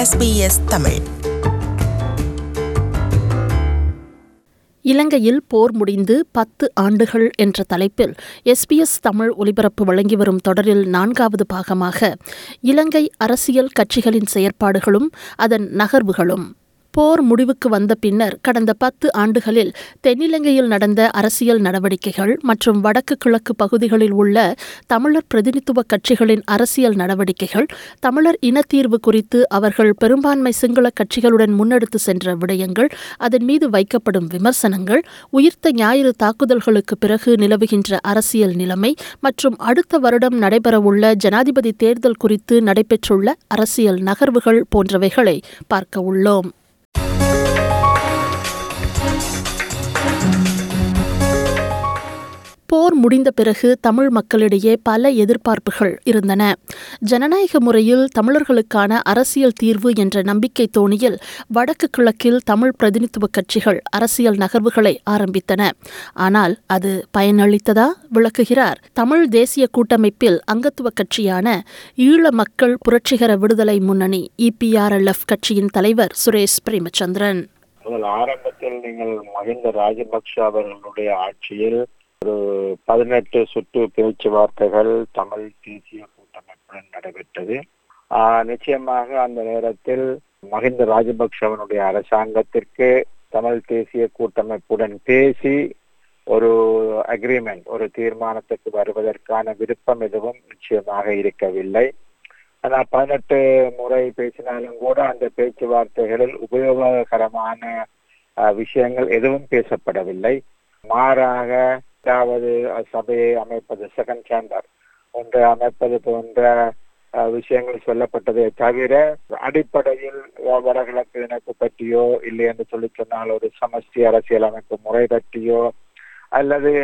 SBS Tamil இலங்கையில் போர் முடிந்து பத்து ஆண்டுகள் என்ற தலைப்பில் எஸ்பிஎஸ் தமிழ் ஒலிபரப்பு வழங்கி வரும் தொடரில் நான்காவது பாகமாக இலங்கை அரசியல் கட்சிகளின் செயற்பாடுகளும் அதன் நகர்வுகளும் போர் முடிவுக்கு வந்த பின்னர் கடந்த பத்து ஆண்டுகளில் தென்னிலங்கையில் நடந்த அரசியல் நடவடிக்கைகள் மற்றும் வடக்கு கிழக்கு பகுதிகளில் உள்ள தமிழர் பிரதிநிதித்துவ கட்சிகளின் அரசியல் நடவடிக்கைகள் தமிழர் இனத்தீர்வு குறித்து அவர்கள் பெரும்பான்மை சிங்கள கட்சிகளுடன் முன்னெடுத்து சென்ற விடயங்கள் அதன் மீது வைக்கப்படும் விமர்சனங்கள் உயிர்த்த ஞாயிறு தாக்குதல்களுக்கு பிறகு நிலவுகின்ற அரசியல் நிலைமை மற்றும் அடுத்த வருடம் நடைபெறவுள்ள ஜனாதிபதி தேர்தல் குறித்து நடைபெற்றுள்ள அரசியல் நகர்வுகள் போன்றவைகளை பார்க்க உள்ளோம் போர் முடிந்த பிறகு தமிழ் மக்களிடையே பல எதிர்பார்ப்புகள் இருந்தன ஜனநாயக முறையில் தமிழர்களுக்கான அரசியல் தீர்வு என்ற நம்பிக்கை தோணியில் வடக்கு கிழக்கில் தமிழ் பிரதிநிதித்துவ கட்சிகள் அரசியல் நகர்வுகளை ஆரம்பித்தன ஆனால் அது பயனளித்ததா விளக்குகிறார் தமிழ் தேசிய கூட்டமைப்பில் அங்கத்துவ கட்சியான ஈழ மக்கள் புரட்சிகர விடுதலை முன்னணி இபிஆர்எல்எஃப் கட்சியின் தலைவர் சுரேஷ் பிரேமச்சந்திரன் முதல் ஆரம்பத்தில் நீங்கள் மஹிந்த ராஜபக்ஷ அவர்களுடைய ஆட்சியில் ஒரு பதினெட்டு சுற்று பேச்சுவார்த்தைகள் தமிழ் தேசிய கூட்டமைப்புடன் நடைபெற்றது ஆஹ் நிச்சயமாக அந்த நேரத்தில் மஹிந்த ராஜபக்ஷவனுடைய அரசாங்கத்திற்கு தமிழ் தேசிய கூட்டமைப்புடன் பேசி ஒரு அக்ரிமெண்ட் ஒரு தீர்மானத்துக்கு வருவதற்கான விருப்பம் எதுவும் நிச்சயமாக இருக்கவில்லை ஆனால் பதினெட்டு முறை பேசினாலும் கூட அந்த பேச்சுவார்த்தைகளில் உபயோககரமான விஷயங்கள் எதுவும் பேசப்படவில்லை மாறாக அதாவது சபையை அமைப்பது செகண்ட் சேம்பர் ஒன்று அமைப்பது போன்ற விஷயங்கள் சொல்லப்பட்டதை தவிர அடிப்படையில் வடகிழக்கு இணைப்பு பற்றியோ இல்லை என்று சொல்லி சொன்னால் ஒரு சமஷ்டி அரசியல் அமைப்பு முறை பற்றியோ அல்லது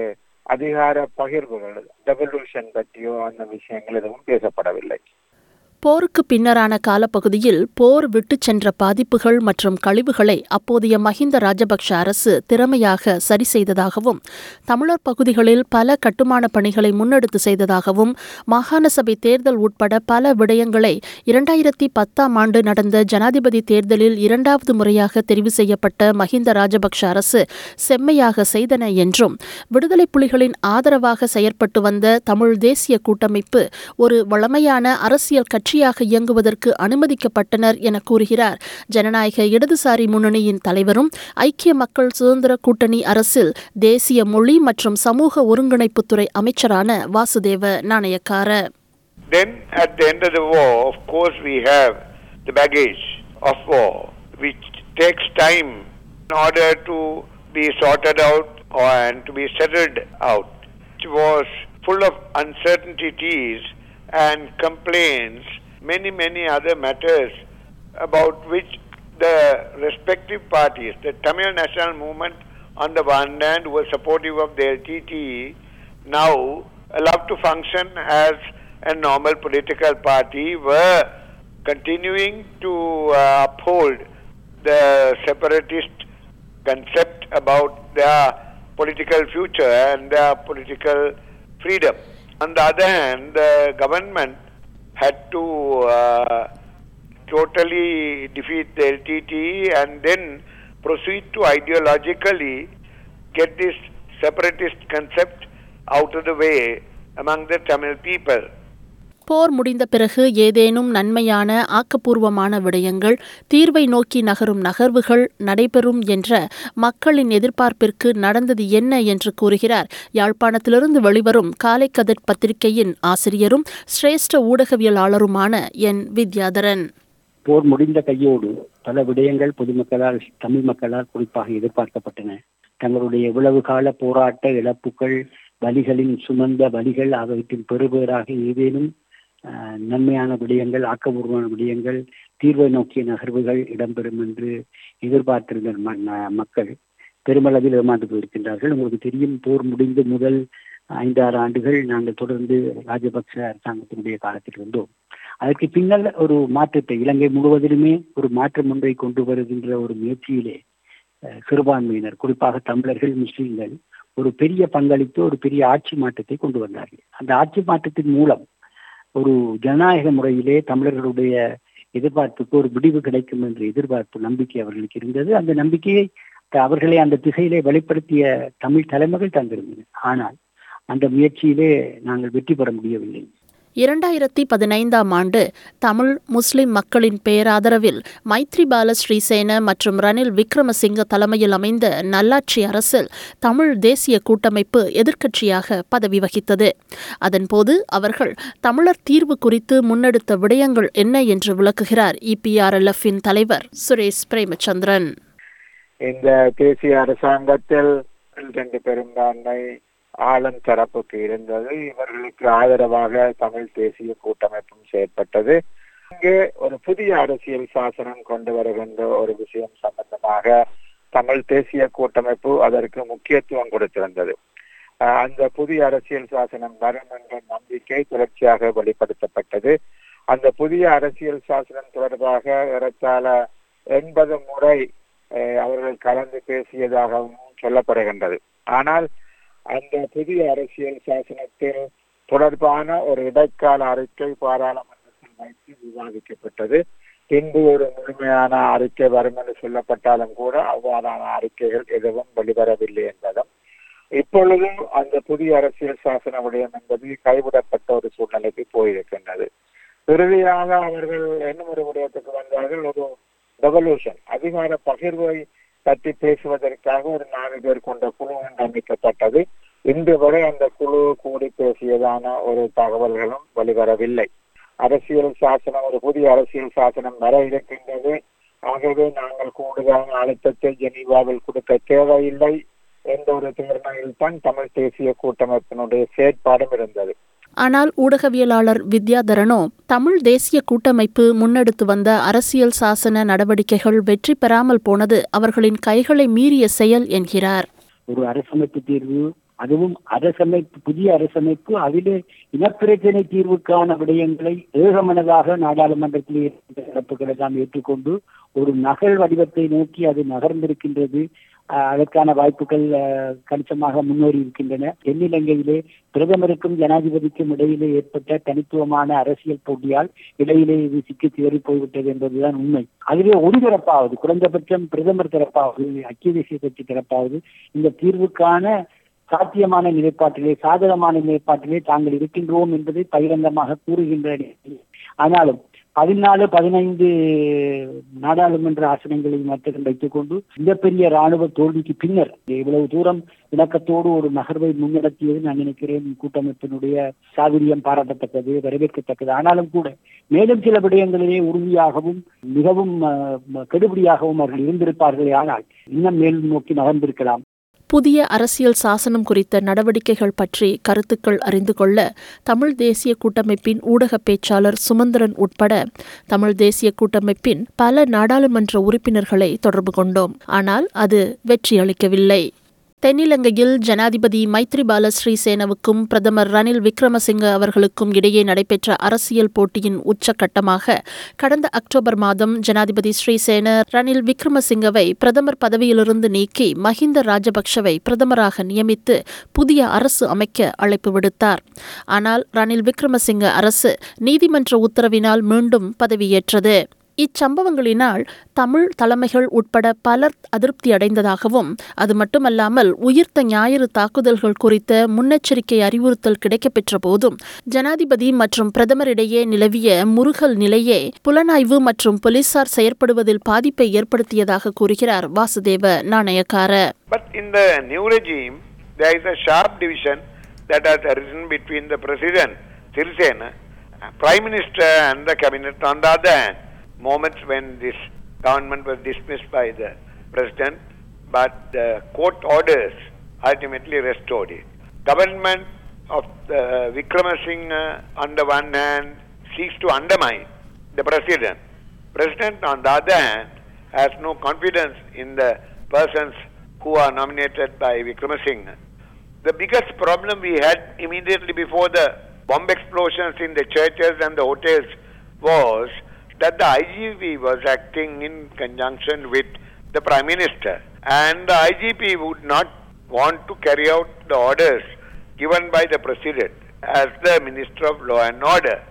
அதிகார பகிர்வுகள் டெவல்யூஷன் பற்றியோ அந்த விஷயங்கள் எதுவும் பேசப்படவில்லை போருக்கு பின்னரான காலப்பகுதியில் போர் விட்டுச் சென்ற பாதிப்புகள் மற்றும் கழிவுகளை அப்போதைய மஹிந்த ராஜபக்ஷ அரசு திறமையாக சரி செய்ததாகவும் தமிழர் பகுதிகளில் பல கட்டுமான பணிகளை முன்னெடுத்து செய்ததாகவும் மாகாண சபை தேர்தல் உட்பட பல விடயங்களை இரண்டாயிரத்தி பத்தாம் ஆண்டு நடந்த ஜனாதிபதி தேர்தலில் இரண்டாவது முறையாக தெரிவு செய்யப்பட்ட மஹிந்த ராஜபக்ஷ அரசு செம்மையாக செய்தன என்றும் விடுதலை புலிகளின் ஆதரவாக செயற்பட்டு வந்த தமிழ் தேசிய கூட்டமைப்பு ஒரு வளமையான அரசியல் கட்சி கட்சியாக இயங்குவதற்கு அனுமதிக்கப்பட்டனர் என கூறுகிறார் ஜனநாயக இடதுசாரி முன்னணியின் தலைவரும் ஐக்கிய மக்கள் சுதந்திர கூட்டணி அரசில் தேசிய மொழி மற்றும் சமூக ஒருங்கிணைப்புத்துறை அமைச்சரான Vasudeva Nanayakkara Then, at the end of the war, of course, we have the baggage of war, which takes time in order to be sorted out and to be settled out. It was full of uncertainties and complaints many, many other matters about which the respective parties, the Tamil National Movement on the one hand was supportive of the LTT, now allowed to function as a normal political party, were continuing to uh, uphold the separatist concept about their political future and their political freedom. On the other hand, the government had to uh, totally defeat the LTT and then proceed to ideologically get this separatist concept out of the way among the Tamil people. போர் முடிந்த பிறகு ஏதேனும் நன்மையான ஆக்கப்பூர்வமான விடயங்கள் தீர்வை நோக்கி நகரும் நகர்வுகள் நடைபெறும் என்ற மக்களின் எதிர்பார்ப்பிற்கு நடந்தது என்ன என்று கூறுகிறார் யாழ்ப்பாணத்திலிருந்து வெளிவரும் காலை கதிர் பத்திரிகையின் ஆசிரியரும் சிரேஷ்ட ஊடகவியலாளருமான என் வித்யாதரன் போர் முடிந்த கையோடு பல விடயங்கள் பொதுமக்களால் தமிழ் மக்களால் குறிப்பாக எதிர்பார்க்கப்பட்டன தங்களுடைய இவ்வளவு கால போராட்ட இழப்புகள் வலிகளின் சுமந்த வலிகள் ஆகியவற்றின் பெறுபேறாக ஏதேனும் நன்மையான விடயங்கள் ஆக்கபூர்வமான விடயங்கள் தீர்வை நோக்கிய நகர்வுகள் இடம்பெறும் என்று எதிர்பார்த்திருந்த மக்கள் பெருமளவில் ஏமாந்து போயிருக்கின்றார்கள் உங்களுக்கு தெரியும் போர் முடிந்து முதல் ஐந்தாறு ஆண்டுகள் நாங்கள் தொடர்ந்து ராஜபக்ச அரசாங்கத்தினுடைய காலத்தில் இருந்தோம் அதற்கு பின்னர் ஒரு மாற்றத்தை இலங்கை முழுவதிலுமே ஒரு மாற்றம் ஒன்றை கொண்டு வருகின்ற ஒரு முயற்சியிலே சிறுபான்மையினர் குறிப்பாக தமிழர்கள் முஸ்லீம்கள் ஒரு பெரிய பங்களித்து ஒரு பெரிய ஆட்சி மாற்றத்தை கொண்டு வந்தார்கள் அந்த ஆட்சி மாற்றத்தின் மூலம் ஒரு ஜனநாயக முறையிலே தமிழர்களுடைய எதிர்பார்ப்புக்கு ஒரு முடிவு கிடைக்கும் என்ற எதிர்பார்ப்பு நம்பிக்கை அவர்களுக்கு இருந்தது அந்த நம்பிக்கையை அவர்களை அந்த திசையிலே வெளிப்படுத்திய தமிழ் தலைமைகள் தந்திருந்தன ஆனால் அந்த முயற்சியிலே நாங்கள் வெற்றி பெற முடியவில்லை இரண்டாயிரத்தி பதினைந்தாம் ஆண்டு தமிழ் முஸ்லிம் மக்களின் பேராதரவில் மைத்ரிபால ஸ்ரீசேன மற்றும் ரணில் விக்ரமசிங்க தலைமையில் அமைந்த நல்லாட்சி அரசில் தமிழ் தேசிய கூட்டமைப்பு எதிர்க்கட்சியாக பதவி வகித்தது அதன்போது அவர்கள் தமிழர் தீர்வு குறித்து முன்னெடுத்த விடயங்கள் என்ன என்று விளக்குகிறார் இபிஆர்எல்எஃப்பின் தலைவர் சுரேஷ் பிரேமச்சந்திரன் இந்த தேசிய அரசாங்கத்தில் ரெண்டு பெரும்பான்மை ஆளும் தரப்புக்கு இருந்தது இவர்களுக்கு ஆதரவாக தமிழ் தேசிய கூட்டமைப்பும் செயற்பட்டது இங்கே ஒரு புதிய அரசியல் சாசனம் கொண்டு வருகின்ற ஒரு விஷயம் சம்பந்தமாக தமிழ் தேசிய கூட்டமைப்பு அதற்கு முக்கியத்துவம் கொடுத்திருந்தது அந்த புதிய அரசியல் சாசனம் வரும் என்ற நம்பிக்கை தொடர்ச்சியாக வெளிப்படுத்தப்பட்டது அந்த புதிய அரசியல் சாசனம் தொடர்பாக ஏறத்தாழ எண்பது முறை அவர்கள் கலந்து பேசியதாகவும் சொல்லப்படுகின்றது ஆனால் அந்த புதிய அரசியல் சாசனத்தில் தொடர்பான ஒரு இடைக்கால அறிக்கை பாராளுமன்றத்தில் வைத்து விவாதிக்கப்பட்டது பின்பு ஒரு முழுமையான அறிக்கை வரும் என்று சொல்லப்பட்டாலும் கூட அவ்வாறான அறிக்கைகள் எதுவும் வெளிவரவில்லை என்பதும் இப்பொழுது அந்த புதிய அரசியல் சாசன விடயம் என்பது கைவிடப்பட்ட ஒரு சூழ்நிலைக்கு போயிருக்கின்றது இறுதியாக அவர்கள் என்ன ஒரு விடயத்துக்கு வந்தார்கள் ஒரு ரெவல்யூஷன் அதிகார பகிர்வை பற்றி பேசுவதற்காக ஒரு நாலு பேர் கொண்ட குழு ஒன்று அமைக்கப்பட்டது இன்று வரை அந்த குழு கூடி பேசியதான ஒரு தகவல்களும் வெளிவரவில்லை அரசியல் சாசனம் ஒரு புதிய அரசியல் சாசனம் வர இருக்கின்றது ஆகவே நாங்கள் கூடுதலான அழுத்தத்தை ஜெனீவாவில் கொடுக்க தேவையில்லை என்ற ஒரு தீர்மானில் தான் தமிழ் தேசிய கூட்டமைப்பினுடைய செயற்பாடும் இருந்தது ஆனால் ஊடகவியலாளர் வித்யாதரனோ தமிழ் தேசிய கூட்டமைப்பு முன்னெடுத்து வந்த அரசியல் சாசன நடவடிக்கைகள் வெற்றி பெறாமல் போனது அவர்களின் கைகளை மீறிய செயல் என்கிறார் ஒரு அரசமைப்பு தீர்வு அதுவும் அரசமைப்பு புதிய அரசமைப்பு அதிலே இனப்பிரச்சனை தீர்வுக்கான விடயங்களை ஏகமனதாக நாடாளுமன்றத்தில் தரப்புகளை தான் ஏற்றுக்கொண்டு ஒரு நகல் வடிவத்தை நோக்கி அது நகர்ந்திருக்கின்றது அதற்கான வாய்ப்புகள் கணிசமாக முன்னேறி இருக்கின்றன தென்னிலங்கையிலே பிரதமருக்கும் ஜனாதிபதிக்கும் இடையிலே ஏற்பட்ட தனித்துவமான அரசியல் போட்டியால் இடையிலே இது சிக்கி தேறி போய்விட்டது என்பதுதான் உண்மை அதுவே ஒரு தரப்பாவது குறைந்தபட்சம் பிரதமர் தரப்பாவது ஐக்கிய தேசிய கட்சி தரப்பாவது இந்த தீர்வுக்கான சாத்தியமான நிலைப்பாட்டிலே சாதகமான நிலைப்பாட்டிலே தாங்கள் இருக்கின்றோம் என்பதை பகிரங்கமாக கூறுகின்ற ஆனாலும் பதினாலு பதினைந்து நாடாளுமன்ற ஆசனங்களை மட்டும் வைத்துக் கொண்டு மிகப்பெரிய ராணுவ தோல்விக்கு பின்னர் இவ்வளவு தூரம் இணக்கத்தோடு ஒரு நகர்வை முன்னெடுத்தியது நான் நினைக்கிறேன் கூட்டமைப்பினுடைய சாதுரியம் பாராட்டத்தக்கது வரவேற்கத்தக்கது ஆனாலும் கூட மேலும் சில விடயங்களிலே உறுதியாகவும் மிகவும் கெடுபடியாகவும் அவர்கள் இருந்திருப்பார்களே ஆனால் இன்னும் மேல் நோக்கி நகர்ந்திருக்கலாம் புதிய அரசியல் சாசனம் குறித்த நடவடிக்கைகள் பற்றி கருத்துக்கள் அறிந்து கொள்ள தமிழ் தேசிய கூட்டமைப்பின் ஊடக பேச்சாளர் சுமந்திரன் உட்பட தமிழ் தேசிய கூட்டமைப்பின் பல நாடாளுமன்ற உறுப்பினர்களை தொடர்பு கொண்டோம் ஆனால் அது வெற்றியளிக்கவில்லை தென்னிலங்கையில் ஜனாதிபதி மைத்ரிபால ஸ்ரீசேனவுக்கும் பிரதமர் ரணில் விக்ரமசிங்க அவர்களுக்கும் இடையே நடைபெற்ற அரசியல் போட்டியின் உச்சக்கட்டமாக கடந்த அக்டோபர் மாதம் ஜனாதிபதி ஸ்ரீசேன ரணில் விக்ரமசிங்கவை பிரதமர் பதவியிலிருந்து நீக்கி மஹிந்த ராஜபக்ஷவை பிரதமராக நியமித்து புதிய அரசு அமைக்க அழைப்பு விடுத்தார் ஆனால் ரணில் விக்ரமசிங்க அரசு நீதிமன்ற உத்தரவினால் மீண்டும் பதவியேற்றது இச்சம்பவங்களினால் தமிழ் தலைமைகள் உட்பட பலர் அதிருப்தி அடைந்ததாகவும் அது மட்டுமல்லாமல் உயிர்த்த ஞாயிறு தாக்குதல்கள் குறித்த முன்னெச்சரிக்கை அறிவுறுத்தல் கிடைக்கப்பெற்ற போதும் ஜனாதிபதி மற்றும் பிரதமரிடையே நிலவிய முருகல் நிலையே புலனாய்வு மற்றும் போலீசார் செயற்படுவதில் பாதிப்பை ஏற்படுத்தியதாக கூறுகிறார் Vasudeva Nanayakkara But in the new regime, there is a sharp division that has arisen between the president, Sirisena, prime minister and the cabinet on the other hand. moments when this government was dismissed by the president, but the court orders ultimately restored it. Government of the Vikramasinghe on the one hand seeks to undermine the president. President on the other hand has no confidence in the persons who are nominated by Vikramasinghe. The biggest problem we had immediately before the bomb explosions in the churches and the hotels was that the IGP was acting in conjunction with the Prime Minister. And the IGP would not want to carry out the orders given by the President as the Minister of Law and Order.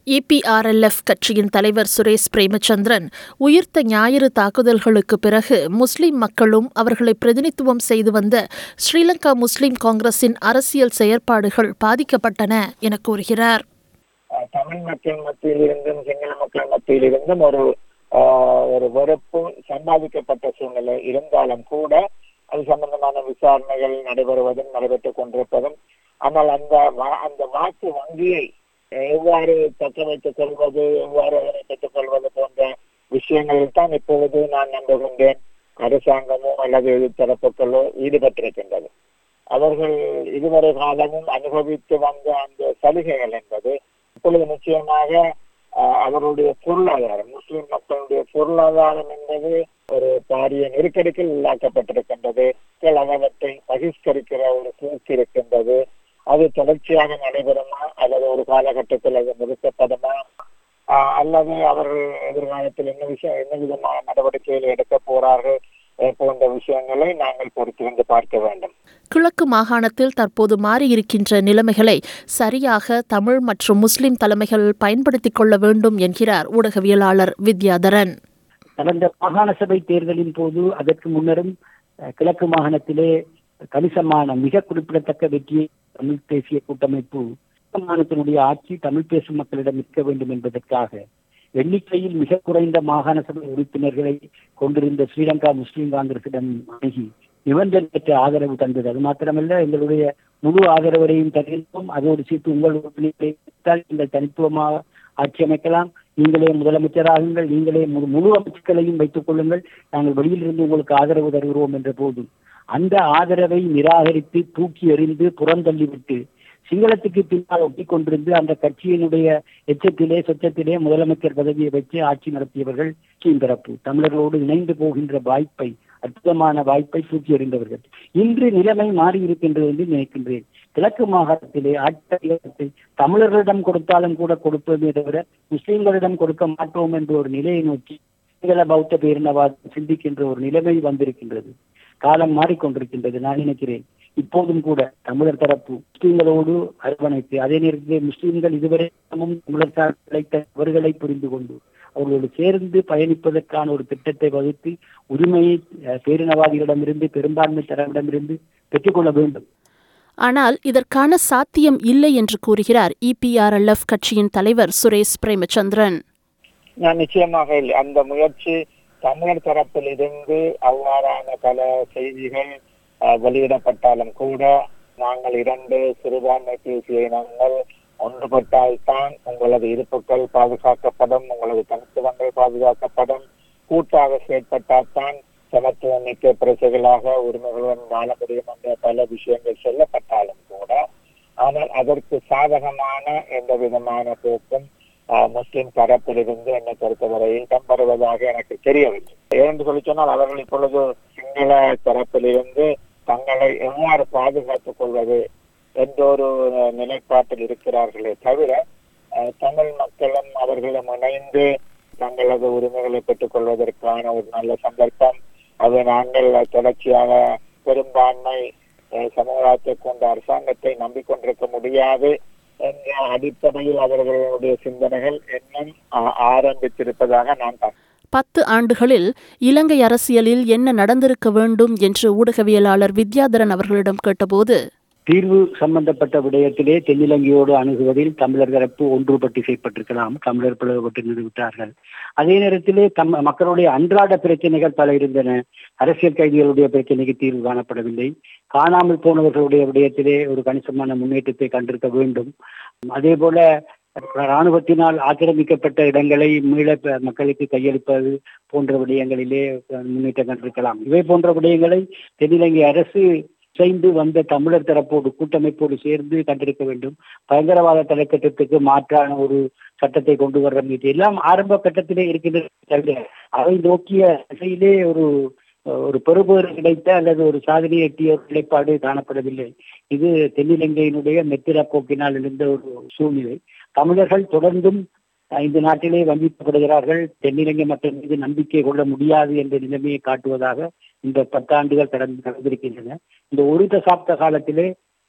E P R L F கட்சியின் தலைவர் சுரேஷ் பிரேமச்சந்திரன் உயிர்த்த ஞாயிறு தாக்குதல்களுக்கு பிறகு முஸ்லிம் மக்களும் அவர்களை பிரதிநிதித்துவம் செய்து வந்த ஸ்ரீலங்கா முஸ்லிம் காங்கிரசின் அரசியல் செயற்பாடுகள் பாதிக்கப்பட்டன என கூறுகிறார் அஹ், தமிழ் மக்கள் மத்தியில் இருந்தும் சிங்கள மக்கள் மத்தியில் இருந்தும் ஒரு ஆஹ், ஒரு வெறுப்பு சம்பாதிக்கப்பட்ட சூழ்நிலை இருந்தாலும் கூட அது சம்பந்தமான விசாரணைகள் நடைபெறுவதும் நடைபெற்றுக் கொண்டிருப்பதும் ஆனால் அந்த வா- அந்த வாக்கு வங்கியை எவ்வாறு தக்க வைத்துக் கொள்வது எவ்வாறு அதனை பெற்றுக் கொள்வது போன்ற விஷயங்களில் தான் இப்பொழுது நான் நம்புகின்றேன் அரசாங்கமோ அல்லது எதிர்த்தரப்புகளோ ஈடுபட்டிருக்கின்றது அவர்கள் இதுவரை காலமும் அனுபவித்து வந்த அந்த சலுகைகள் என்பது இப்பொழுது நிச்சயமாக அஹ், அவருடைய பொருளாதாரம் முஸ்லிம் மக்களுடைய பொருளாதாரம் என்பது ஒரு பாரிய நெருக்கடிக்கு உள்ளாக்கப்பட்டிருக்கின்றது மக்கள் அவற்றை பகிஷ்கரிக்கிற ஒரு போக்கு இருக்கின்றது அது தொடர்ச்சியாக நடைபெறுமா அல்லது ஒரு காலகட்டத்தில் அது நிறுத்தப்படுமா ஆஹ், அல்லது அவர்கள் எதிர்காலத்தில் என்ன விஷயம் என்ன விதமான நடவடிக்கைகள் எடுக்க போறார்கள் அஹ், போன்ற விஷயங்களை நாங்கள் பொறுத்திருந்து பார்க்க வேண்டும் கிழக்கு மாகாணத்தில் தற்போது மாறியிருக்கின்ற நிலைமைகளை சரியாக தமிழ் மற்றும் முஸ்லிம் தலைமைகள் பயன்படுத்திக் கொள்ள வேண்டும் என்கிறார் ஊடகவியலாளர் வித்யாதரன் கடந்த மாகாண சபை தேர்தலின் போது அதற்கு முன்னரும் அஹ், கிழக்கு மாகாணத்திலே கணிசமான மிக குறிப்பிடத்தக்க வெற்றியை தமிழ் தேசிய கூட்டமைப்பு மாகாணத்தினுடைய ஆட்சி தமிழ் பேசும் மக்களிடம் இருக்க வேண்டும் என்பதற்காக எண்ணிக்கையில் மிக குறைந்த மாகாண சபை உறுப்பினர்களை கொண்டிருந்த ஸ்ரீலங்கா முஸ்லிம் காங்கிரசிடம் அணுகி நிபந்தனையற்ற ஆதரவு தந்தது அது மாத்திரமல்ல எங்களுடைய முழு ஆதரவரையும் தருகின்றோம் அதோடு சேர்த்து உங்கள் உறுப்பினர்களை வைத்தால் நீங்கள் தனித்துவமாக ஆட்சி அமைக்கலாம் நீங்களே முதலமைச்சராகுங்கள் நீங்களே முழு முழு அமைச்சுக்களையும் வைத்துக் கொள்ளுங்கள் நாங்கள் வெளியிலிருந்து உங்களுக்கு ஆதரவு தருகிறோம் என்ற போது அந்த ஆதரவை நிராகரித்து தூக்கி எறிந்து புறந்தள்ளிவிட்டு சிங்களத்துக்கு பின்னால் ஒட்டிக் கொண்டிருந்து அந்த கட்சியினுடைய எச்சத்திலே சொச்சத்திலே முதலமைச்சர் பதவியை வச்சு ஆட்சி நடத்தியவர்கள் கீழ்பிறப்பு தமிழர்களோடு இணைந்து போகின்ற வாய்ப்பை அற்புதமான வாய்ப்பை தூக்கி எறிந்தவர்கள் இன்று நிலைமை மாறி இருக்கின்றது என்று நினைக்கின்றேன் கிழக்கு மாகாணத்திலே ஆட்சி அதிகாரத்தை தமிழர்களிடம் கொடுத்தாலும் கூட கொடுப்போமே தவிர முஸ்லிம்களிடம் கொடுக்க மாட்டோம் என்ற ஒரு நிலையை நோக்கி சிங்கள பௌத்த பேரினவாதம் சிந்திக்கின்ற ஒரு நிலைமை வந்திருக்கின்றது காலம் மாறிக்கொண்டிருக்கின்றது நான் நினைக்கிறேன் இப்போதும் கூட தமிழர் தரப்பு முஸ்லிம்களோடு அரவணைத்து அதே நேரத்தில் முஸ்லிம்கள் இதுவரை தமிழர் சார்ந்த அவர்களை புரிந்து கொண்டு அவர்களோடு சேர்ந்து பயணிப்பதற்கான ஒரு திட்டத்தை வகுத்து உரிமையை அஹ், பேரினவாதிகளிடமிருந்து பெரும்பான்மை தரவிடமிருந்து பெற்றுக்கொள்ள வேண்டும் ஆனால் இதற்கான சாத்தியம் இல்லை என்று கூறுகிறார் இபிஆர்எல்எஃப் கட்சியின் தலைவர் சுரேஷ் பிரேமச்சந்திரன் நான் நிச்சயமாக இல்லை அந்த முயற்சி தமிழர் தரப்பில் இருந்து அவ்வாறான பல செய்திகள் அஹ், வெளியிடப்பட்டாலும் கூட நாங்கள் இரண்டு சிறுபான்மை தேசிய இனங்கள் ஒன்றுபட்டால்தான் உங்களது இருப்புகள் பாதுகாக்கப்படும் உங்களது தனித்துவங்கள் பாதுகாக்கப்படும் கூட்டாக செயற்பட்டால்தான் சமத்துவம் மிக்க பிரஜைகளாக உரிமைகளுடன் வாழ முடியும் என்ற பல விஷயங்கள் சொல்லப்பட்டாலும் கூட ஆனால் அதற்கு சாதகமான எந்த விதமான போக்கும் ஆஹ், முஸ்லிம் தரப்பிலிருந்து என்னை பொறுத்தவரையில் இடம்பெறுவதாக எனக்கு தெரியவில்லை ஏனென்று சொல்லி சொன்னால் அவர்கள் இப்பொழுது சிங்கள தரப்பிலிருந்து தங்களை எவ்வாறு பாதுகாத்துக் கொள்வது என்ற ஒரு அஹ், நிலைப்பாட்டில் இருக்கிறார்களே தவிர அஹ், தமிழ் மக்களும் அவர்களும் இணைந்து தங்களது உரிமைகளை பெற்றுக் கொள்வதற்கான ஒரு நல்ல சந்தர்ப்பம் அது நாங்கள் தொடர்ச்சியாக பெரும்பான்மை அஹ், சமூகத்தை கொண்ட அரசாங்கத்தை நம்பிக்கொண்டிருக்க முடியாது என்ற அடிப்படையில் அவர்களுடைய சிந்தனைகள் இன்னும் ஆ- ஆரம்பித்திருப்பதாக நான் பார்க்கிறேன் பத்து ஆண்டுகளில் இலங்கை அரசியலில் என்ன நடந்திருக்க வேண்டும் என்று ஊடகவியலாளர் வித்யாதரன் அவர்களிடம் கேட்டபோது தீர்வு சம்பந்தப்பட்ட விடயத்திலே தென்னிலங்கையோடு அணுகுவதில் தமிழர் தரப்பு ஒன்றுபட்டு செய்யப்பட்டிருக்கலாம் தமிழர் பிளவுபட்டு நிறுவிட்டார்கள் அதே நேரத்திலே தம் மக்களுடைய அன்றாட பிரச்சனைகள் பல இருந்தன அரசியல் கைதிகளுடைய பிரச்சனைக்கு தீர்வு காணப்படவில்லை காணாமல் போனவர்களுடைய விடயத்திலே ஒரு கணிசமான முன்னேற்றத்தை கண்டிருக்க வேண்டும் அதே போல இராணுவத்தினால் ஆக்கிரமிக்கப்பட்ட இடங்களை மீள ப- மக்களுக்கு கையளிப்பது போன்ற விடயங்களிலே அஹ், முன்னேற்றம் கண்டிருக்கலாம் இவை போன்ற விடயங்களை தென்னிலங்கை அரசு இசைந்து வந்த தமிழர் தரப்போடு கூட்டமைப்போடு சேர்ந்து கண்டிருக்க வேண்டும் பயங்கரவாத தலைக்கட்டத்துக்கு மாற்றான ஒரு சட்டத்தை கொண்டு வர்ற மீது எல்லாம் ஆரம்ப கட்டத்திலே இருக்கின்றது தவிர அவை நோக்கிய திசையிலே ஒரு ஒரு பெறுபேறு கிடைத்த அல்லது ஒரு சாதனை எட்டிய ஒரு நிலைப்பாடு காணப்படவில்லை இது தென்னிலங்கையினுடைய மெத்திர போக்கினால் எழுந்த ஒரு சூழ்நிலை தமிழர்கள் தொடர்ந்தும் அஹ், இந்த நாட்டிலே வஞ்சிக்கப்படுகிறார்கள் தென்னிலங்கை மக்கள் மீது நம்பிக்கை கொள்ள முடியாது என்ற நிலைமையை காட்டுவதாக இந்த பத்தாண்டுகள் கடந்து நடந்திருக்கின்றன இந்த ஒரு தசாப்த காலத்திலே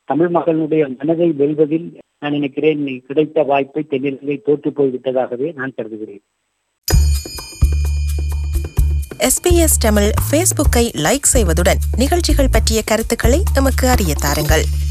தமிழ் மக்களுடைய மனதை வெல்வதில் நான் நினைக்கிறேன் கிடைத்த வாய்ப்பை தென்னிலங்கை தோற்று போய்விட்டதாகவே நான் கருதுகிறேன் எஸ்பிஎஸ் தமிழ் ஃபேஸ்புக்கை லைக் செய்வதுடன் நிகழ்ச்சிகள் பற்றிய கருத்துக்களை எமக்கு அறிய தாருங்கள்